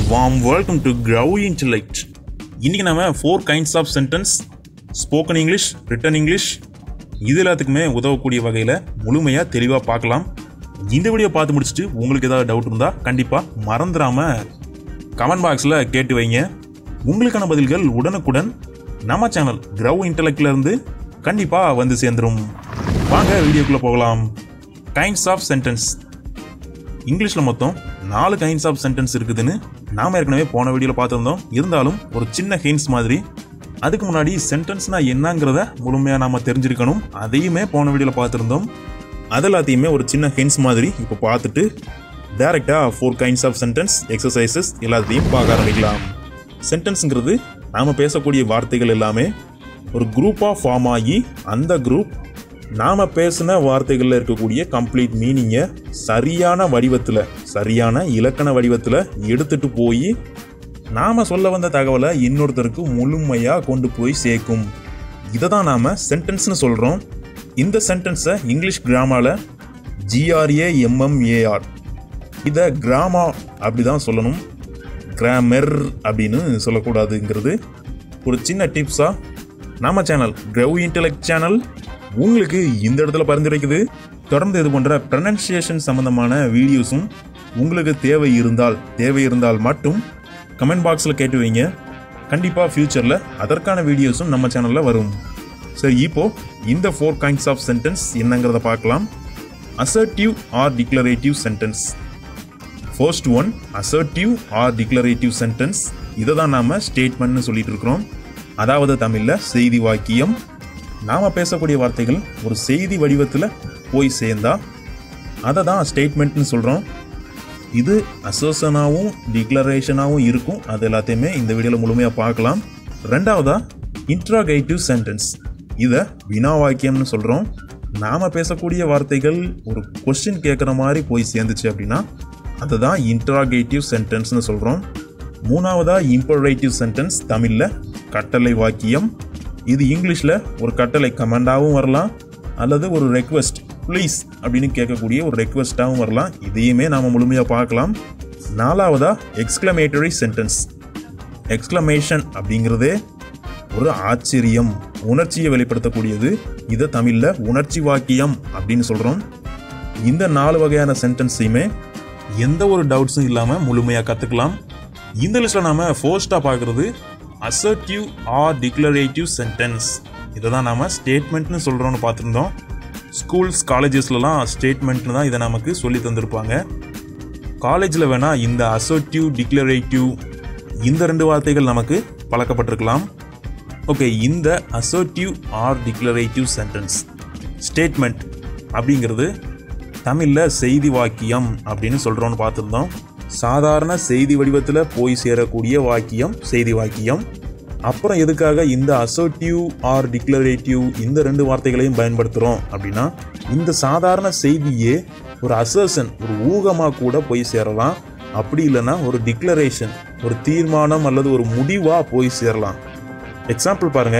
warm welcome to grow intellect இன்னைக்கு நம்ம four kinds of sentence spoken English written English இது எல்லாத்துக்குமே உதவக்கூடிய வகையில் முழுமையாக தெளிவாக பார்க்கலாம் இந்த வீடியோ பார்த்து முடிச்சுட்டு உங்களுக்கு ஏதாவது டவுட் இருந்தால் கண்டிப்பாக மறந்துடாம கமெண்ட் பாக்ஸில் கேட்டு வைங்க உங்களுக்கான பதில்கள் உடனுக்குடன் நம்ம சேனல் கிரவ் இன்டெலெக்ட்ல இருந்து கண்டிப்பாக வந்து சேர்ந்துரும் வாங்க வீடியோக்குள்ளே போகலாம் கைண்ட்ஸ் ஆஃப் சென்டென்ஸ் இங்கிலீஷில் மொத்தம் நாலு கைண்ட்ஸ் ஆஃப் சென்டென்ஸ் இருக்குதுன்னு நாம ஏற்கனவே போன வீடியோவில் பார்த்துருந்தோம் இருந்தாலும் ஒரு சின்ன ஹிண்ட்ஸ் மாதிரி அதுக்கு முன்னாடி சென்டென்ஸ்னா என்னங்கிறத முழுமையாக நாம தெரிஞ்சிருக்கணும் அதையுமே போன வீடியோவில் பார்த்துருந்தோம் அது எல்லாத்தையுமே ஒரு சின்ன ஹிண்ட்ஸ் மாதிரி இப்போ பார்த்துட்டு டேரெக்டாக four kinds of sentence exercises எல்லாத்தையும் பார்க்க ஆரம்பிக்கலாம் சென்டென்ஸுங்கிறது நாம் பேசக்கூடிய வார்த்தைகள் எல்லாமே ஒரு குரூப்பாக ஃபார்ம் ஆகி அந்த குரூப் நாம பேசின வார்த்தைகளில் இருக்கக்கூடிய கம்ப்ளீட் மீனிங்கை சரியான வடிவத்தில் சரியான இலக்கண வடிவத்தில் எடுத்துட்டு போய் நாம சொல்ல வந்த தகவலை இன்னொருத்தருக்கு முழுமையாக கொண்டு போய் சேர்க்கும் இதை தான் நாம் சென்டென்ஸ்னு சொல்கிறோம் இந்த சென்டென்ஸை இங்கிலீஷ் கிராமாவில் ஜிஆர்ஏ எம்எம்ஏஆர் இதை கிராமா அப்படி தான் சொல்லணும் கிராமர் அப்படின்னு சொல்லக்கூடாதுங்கிறது ஒரு சின்ன டிப்ஸாக நம்ம சேனல் கிரவ் இன்டெலெக்ட் சேனல் உங்களுக்கு இந்த இடத்துல பரிந்துரைக்குது தொடர்ந்து இது போன்ற ப்ரனன்சியேஷன் சம்பந்தமான வீடியோஸும் உங்களுக்கு தேவை இருந்தால் தேவை இருந்தால் மட்டும் கமெண்ட் பாக்ஸில் கேட்டு வைங்க கண்டிப்பாக ஃப்யூச்சரில் அதற்கான வீடியோஸும் நம்ம சேனலில் வரும் சரி இப்போ இந்த ஃபோர் கைண்ட்ஸ் ஆஃப் சென்டென்ஸ் என்னங்கிறத பார்க்கலாம் assertive or declarative sentence first one assertive or declarative sentence இதை தான் நாம் ஸ்டேட்மெண்ட்னு சொல்லிட்டு இருக்கிறோம் அதாவது தமிழில் செய்தி வாக்கியம் நாம் பேசக்கூடிய வார்த்தைகள் ஒரு செய்தி வடிவத்தில் போய் சேர்ந்தா அதை தான் ஸ்டேட்மெண்ட்னு சொல்கிறோம் இது அசோசனாகவும் டிக்ளரேஷனாகவும் இருக்கும் அது எல்லாத்தையுமே இந்த வீடியோவில் முழுமையாக பார்க்கலாம் ரெண்டாவதா இன்ட்ராகேட்டிவ் சென்டென்ஸ் இதை வினா வாக்கியம்னு சொல்கிறோம் நாம் பேசக்கூடிய வார்த்தைகள் ஒரு கொஸ்டின் கேட்குற மாதிரி போய் சேர்ந்துச்சு அப்படின்னா அதை தான் இன்ட்ராகேட்டிவ் சென்டென்ஸ்னு சொல்கிறோம் மூணாவதா இம்பரேட்டிவ் சென்டென்ஸ் தமிழில் கட்டளை வாக்கியம் இது இங்கிலீஷில் ஒரு கட்டளை கமெண்டாகவும் வரலாம் அல்லது ஒரு ரெக்வெஸ்ட் ப்ளீஸ் அப்படின்னு கேட்கக்கூடிய ஒரு ரெக்வெஸ்ட்டாகவும் வரலாம் இதையுமே நாம் முழுமையாக பார்க்கலாம் நாலாவதா எக்ஸ்க்ளமேட்டரி சென்டென்ஸ் எக்ஸ்க்ளமேஷன் அப்படிங்கிறதே ஒரு ஆச்சரியம் உணர்ச்சியை வெளிப்படுத்தக்கூடியது இதை தமிழில் உணர்ச்சி வாக்கியம் அப்படின்னு சொல்கிறோம் இந்த நாலு வகையான சென்டென்ஸையுமே எந்த ஒரு டவுட்ஸும் இல்லாமல் முழுமையாக கற்றுக்கலாம் இந்த லிஸ்ட்டில் நாம் ஃபோர்ஸ்ட்டாக பார்க்குறது அசர்டிவ் ஆர் டிக்ளரேட்டிவ் சென்டென்ஸ் இதை தான் நாம் ஸ்டேட்மெண்ட்னு சொல்கிறோன்னு பார்த்துருந்தோம் ஸ்கூல்ஸ் காலேஜஸ்லலாம் ஸ்டேட்மெண்ட்னு தான் இதை நமக்கு சொல்லி தந்திருப்பாங்க காலேஜில் வேணால் இந்த அசர்டிவ் டிக்ளரேட்டிவ் இந்த ரெண்டு வார்த்தைகள் நமக்கு பழக்கப்பட்டிருக்கலாம் ஓகே இந்த assertive or declarative sentence statement அப்படிங்கிறது தமிழில் செய்தி வாக்கியம் அப்படின்னு சொல்கிறோன்னு பார்த்துருந்தோம் சாதாரண செய்தி வடிவத்தில் போய் சேரக்கூடிய வாக்கியம் செய்தி வாக்கியம் அப்புறம் எதுக்காக இந்த அசர்டிவ் ஆர் டிக்ளரேட்டிவ் இந்த ரெண்டு வார்த்தைகளையும் பயன்படுத்துகிறோம் அப்படின்னா இந்த சாதாரண செய்தியே ஒரு அசர்ஷன் ஒரு ஊகமாக கூட போய் சேரலாம் அப்படி இல்லைன்னா ஒரு டிக்ளரேஷன் ஒரு தீர்மானம் அல்லது ஒரு முடிவாக போய் சேரலாம் எக்ஸாம்பிள் பாருங்க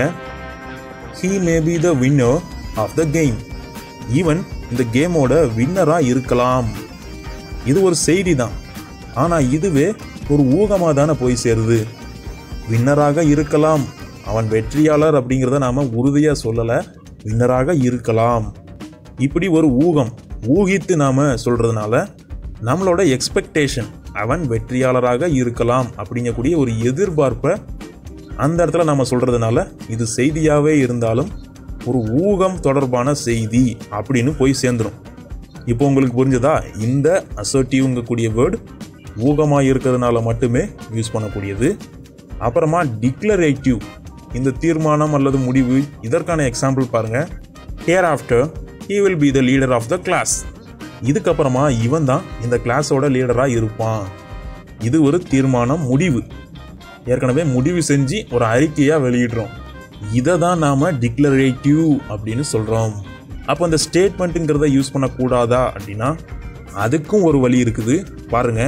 he may be the winner of the game ஈவன் இந்த கேமோட வின்னராக இருக்கலாம் இது ஒரு செய்தி தான் ஆனால் இதுவே ஒரு ஊகமாக தானே போய் சேருது வின்னராக இருக்கலாம் அவன் வெற்றியாளர் அப்படிங்கிறத நாம் உறுதியாக சொல்லலை வின்னராக இருக்கலாம் இப்படி ஒரு ஊகம் ஊகித்து நாம் சொல்கிறதுனால நம்மளோட எக்ஸ்பெக்டேஷன் அவன் வெற்றியாளராக இருக்கலாம் அப்படிங்கக்கூடிய ஒரு எதிர்பார்ப்பை அந்த இடத்துல நம்ம சொல்கிறதுனால இது செய்தியாகவே இருந்தாலும் ஒரு ஊகம் தொடர்பான செய்தி அப்படின்னு போய் சேர்ந்துடும் இப்போ உங்களுக்கு புரிஞ்சதா இந்த அசர்ட்டிவ்ங்கக்கூடிய வேர்டு ஊகமாக இருக்கிறதுனால மட்டுமே யூஸ் பண்ணக்கூடியது அப்புறமா டிக்ளரேட்டிவ் இந்த தீர்மானம் அல்லது முடிவு இதற்கான எக்ஸாம்பிள் பாருங்க here after he will be the leader of the class இதுக்கப்புறமா இவன் தான் இந்த கிளாஸோட லீடராக இருப்பான் இது ஒரு தீர்மானம் முடிவு ஏற்கனவே முடிவு செஞ்சு ஒரு அறிக்கையாக வெளியிடுறோம் இதை தான் நாம் டிக்ளரேட்டிவ் அப்படின்னு சொல்கிறோம் அப்போ இந்த ஸ்டேட்மெண்ட்டுங்கிறத யூஸ் பண்ணக்கூடாதா அப்படின்னா அதுக்கும் ஒரு வழி இருக்குது பாருங்க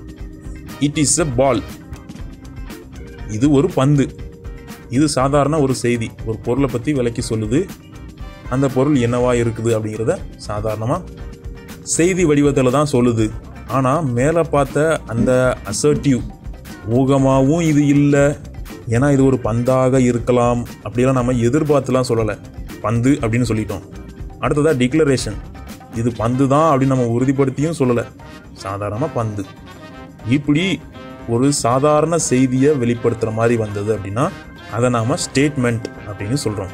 இட் இஸ் எ பால் இது ஒரு பந்து இது சாதாரண ஒரு செய்தி ஒரு பொருளை பற்றி விளக்கி சொல்லுது அந்த பொருள் என்னவா இருக்குது அப்படிங்கிறத சாதாரணமாக செய்தி வடிவத்தில் தான் சொல்லுது ஆனால் மேலே பார்த்த அந்த அசர்ட்டிவ் ஊகமாகவும் இது இல்லை ஏன்னா இது ஒரு பந்தாக இருக்கலாம் அப்படிலாம் நம்ம எதிர்பார்த்துலாம் சொல்லலை பந்து அப்படின்னு சொல்லிட்டோம் அடுத்ததாக டிக்ளரேஷன் இது பந்து தான் அப்படின்னு நம்ம உறுதிப்படுத்தியும் சொல்லலை சாதாரணமாக பந்து இப்படி ஒரு சாதாரண செய்தியை வெளிப்படுத்துகிற மாதிரி வந்தது அப்படின்னா அதை நாம் ஸ்டேட்மெண்ட் அப்படின்னு சொல்கிறோம்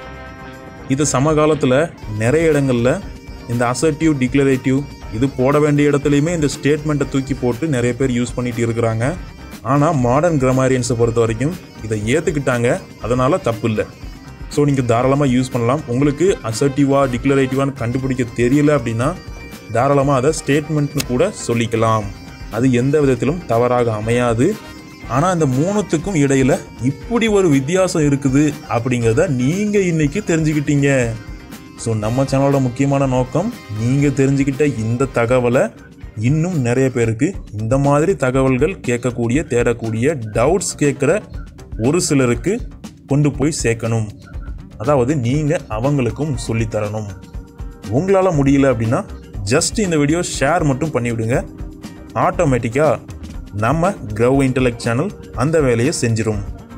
இது சமகாலத்தில் நிறைய இடங்களில் இந்த அசர்ட்டிவ் டிக்ளரேட்டிவ் இது போட வேண்டிய இடத்துலையுமே இந்த ஸ்டேட்மெண்ட்டை தூக்கி போட்டு நிறைய பேர் யூஸ் பண்ணிட்டு இருக்கிறாங்க ஆனால் மாடர்ன் கிராமரியன்ஸை பொறுத்த வரைக்கும் இதை ஏற்றுக்கிட்டாங்க அதனால் தப்பு இல்லை ஸோ நீங்கள் தாராளமாக யூஸ் பண்ணலாம் உங்களுக்கு அசர்ட்டிவாக டிக்ளரேட்டிவான்னு கண்டுபிடிக்க தெரியல அப்படின்னா தாராளமாக அதை ஸ்டேட்மெண்ட்னு கூட சொல்லிக்கலாம் அது எந்த விதத்திலும் தவறாக அமையாது ஆனால் இந்த மூணுத்துக்கும் இடையில இப்படி ஒரு வித்தியாசம் இருக்குது அப்படிங்கிறத நீங்கள் இன்னைக்கு தெரிஞ்சுக்கிட்டீங்க ஸோ நம்ம சேனலோட முக்கியமான நோக்கம் நீங்கள் தெரிஞ்சுக்கிட்ட இந்த தகவலை இன்னும் நிறைய பேருக்கு இந்த மாதிரி தகவல்கள் கேட்கக்கூடிய தேடக்கூடிய டவுட்ஸ் கேட்குற ஒரு சிலருக்கு கொண்டு போய் சேர்க்கணும் அதாவது நீங்கள் அவங்களுக்கும் சொல்லித் தரணும் உங்களால் முடியல அப்படின்னா ஜஸ்ட் இந்த வீடியோ ஷேர் மட்டும் பண்ணிவிடுங்க ஆட்டோமேட்டிக்காக நம்ம க்ரவ் இன்டலெக்ட் சேனல் அந்த வேலையை செஞ்சிரும்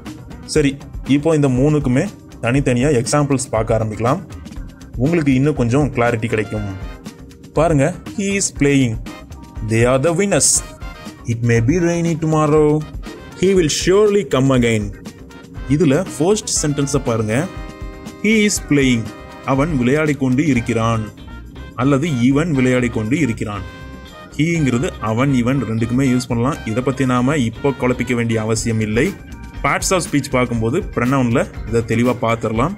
சரி இப்போ இந்த மூணுக்குமே தனித்தனியாக எக்ஸாம்பிள்ஸ் பார்க்க ஆரம்பிக்கலாம் உங்களுக்கு இன்னும் கொஞ்சம் கிளாரிட்டி கிடைக்கும் பாருங்க he is playing they are the winners it may be rainy tomorrow he will surely come again இதில் ஃபர்ஸ்ட் சென்டென்ஸை பாருங்க ஹீ இஸ் பிளேயிங் அவன் விளையாடிக் கொண்டு இருக்கிறான் அல்லது இவன் விளையாடிக் கொண்டு இருக்கிறான் ஹீங்கிறது அவன் இவன் ரெண்டுக்குமே யூஸ் பண்ணலாம் இதை பற்றி நாம் இப்போ குழப்பிக்க வேண்டிய அவசியம் இல்லை பார்ட்ஸ் ஆஃப் ஸ்பீச் பார்க்கும்போது ப்ரனவுனில் இதை தெளிவாக பார்த்துடலாம்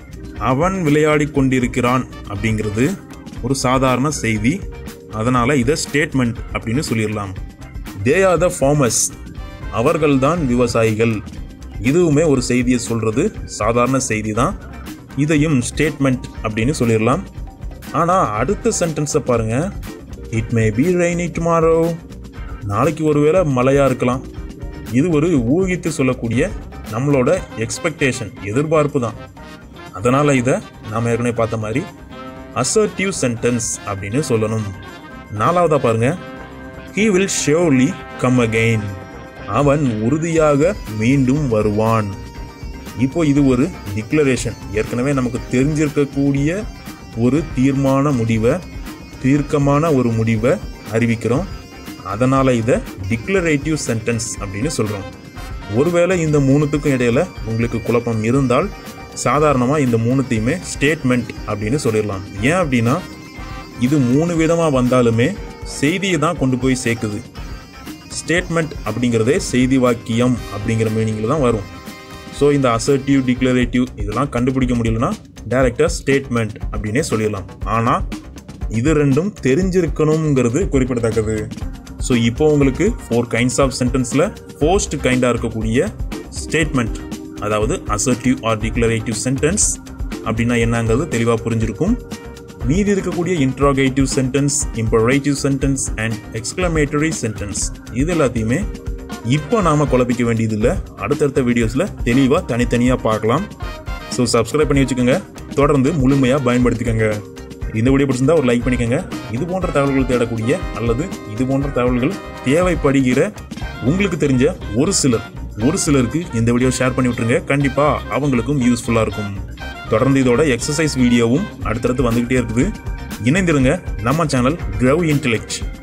அவன் விளையாடி கொண்டிருக்கிறான் அப்படிங்கிறது ஒரு சாதாரண செய்தி அதனால் இதை ஸ்டேட்மெண்ட் அப்படின்னு சொல்லிடலாம் தே ஆர் த ஃபார்மர்ஸ் அவர்கள்தான் விவசாயிகள் இதுவுமே ஒரு செய்தியை சொல்கிறது சாதாரண செய்தி தான் இதையும் ஸ்டேட்மெண்ட் அப்படின்னு சொல்லிடலாம் ஆனால் அடுத்த சென்டென்ஸை பாருங்கள் it may be rainy tomorrow நாளைக்கு ஒருவேளை மழையாக இருக்கலாம் இது ஒரு ஊகித்து சொல்லக்கூடிய நம்மளோட எக்ஸ்பெக்டேஷன் எதிர்பார்ப்பு தான் அதனால் இதை நாம் ஏற்கனவே பார்த்த மாதிரி அசர்ட்டிவ் சென்டென்ஸ் அப்படின்னு சொல்லணும் நாலாவதா பாருங்க he will surely come again அவன் உறுதியாக மீண்டும் வருவான் இப்போ இது ஒரு டிக்ளரேஷன் ஏற்கனவே நமக்கு தெரிஞ்சிருக்கக்கூடிய ஒரு தீர்மான முடிவை தீர்க்கமான ஒரு முடிவை அறிவிக்கிறோம் அதனால் இதை டிக்ளரேட்டிவ் சென்டென்ஸ் அப்படின்னு சொல்கிறோம் ஒருவேளை இந்த மூணுத்துக்கும் இடையில உங்களுக்கு குழப்பம் இருந்தால் சாதாரணமாக இந்த மூணுத்தையுமே ஸ்டேட்மெண்ட் அப்படின்னு சொல்லிடலாம் ஏன் அப்படின்னா இது மூணு விதமாக வந்தாலுமே செய்தியை தான் கொண்டு போய் சேர்க்குது ஸ்டேட்மெண்ட் அப்படிங்கிறதே செய்தி வாக்கியம் அப்படிங்கிற மீனிங்கில் தான் வரும் ஸோ இந்த அசர்ட்டிவ் டிக்ளரேட்டிவ் இதெல்லாம் கண்டுபிடிக்க முடியலன்னா டைரக்டாக ஸ்டேட்மெண்ட் அப்படின்னே சொல்லிடலாம் ஆனால் இது ரெண்டும் தெரிஞ்சிருக்கணுங்கிறது குறிப்பிடத்தக்கது ஸோ இப்போ உங்களுக்கு ஃபோர் கைண்ட்ஸ் ஆஃப் சென்டென்ஸில் ஃபோஸ்ட் கைண்டாக இருக்கக்கூடிய ஸ்டேட்மெண்ட் அதாவது அசர்ட்டிவ் ஆர் டிக்ளரேட்டிவ் சென்டென்ஸ் அப்படின்னா என்னங்கிறது தெளிவாக புரிஞ்சிருக்கும் மீதி இருக்கக்கூடிய interrogative sentence imperative sentence and exclamatory sentence இது எல்லாத்தையுமே இப்போ நாம் குழப்பிக்க வேண்டியதில்லை அடுத்தடுத்த வீடியோஸில் தெளிவாக தனித்தனியாக பார்க்கலாம் ஸோ சப்ஸ்கிரைப் பண்ணி வச்சுக்கோங்க தொடர்ந்து முழுமையாக பயன்படுத்திக்கோங்க இந்த வீடியோ பிடிச்சிருந்தா ஒரு லைக் பண்ணிக்கோங்க இது போன்ற தகவல்கள் தேடக்கூடிய அல்லது இது போன்ற தகவல்கள் தேவைப்படுகிற உங்களுக்கு தெரிஞ்ச ஒரு சிலர் ஒரு சிலருக்கு இந்த வீடியோ ஷேர் பண்ணி விட்டுருங்க கண்டிப்பாக அவங்களுக்கும் யூஸ்ஃபுல்லாக இருக்கும் தொடர்ந்து இதோட எக்ஸசைஸ் வீடியோவும் அடுத்தடுத்து வந்துக்கிட்டே இருக்குது இணைந்திருங்க நம்ம சேனல் க்ரவ் இன்டெலெக்ட்